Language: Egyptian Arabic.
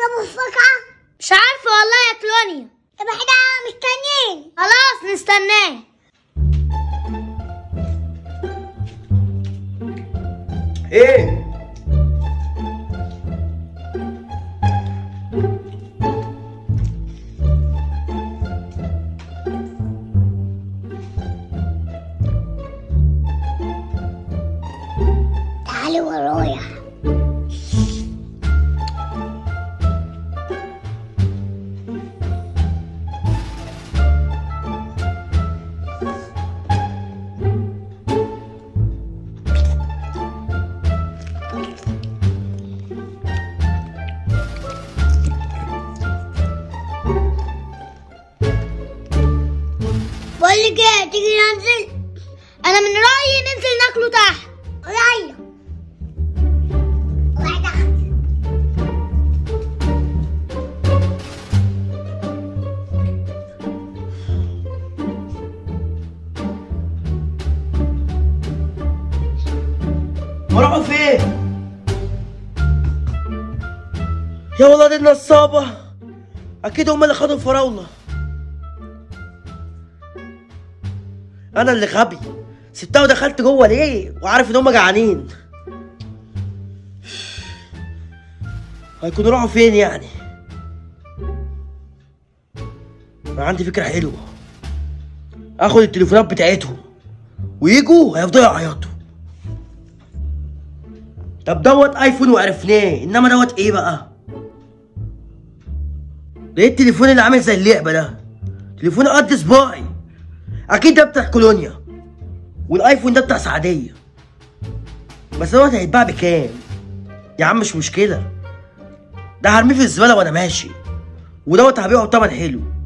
ابو الفقعة مش عارفه والله يا كلونيا طب احنا مستنيين خلاص نستناه ايه تعالي ورايا بقول لك ايه تيجي ننزل انا من رايي ننزل ناكله تحت قليل الله تحت راحوا فين يا ولاد النصابة أكيد هم اللي خدوا الفراولة أنا اللي غبي سبتها ودخلت جوه ليه وعارف إن هم جعانين هيكونوا راحوا فين يعني أنا عندي فكرة حلوة آخد التليفونات بتاعتهم ويجوا هيفضلوا يعيطوا طب دوت ايفون وعرفناه انما دوت ايه بقى ده ايه التليفون اللي عامل زي اللعبه ده تليفون قد صباعي اكيد ده بتاع كولونيا والايفون ده بتاع سعديه بس دوت هيتباع بكام يا عم مش مشكله ده هرميه في الزباله وانا ماشي ودوت هبيعه بتمن حلو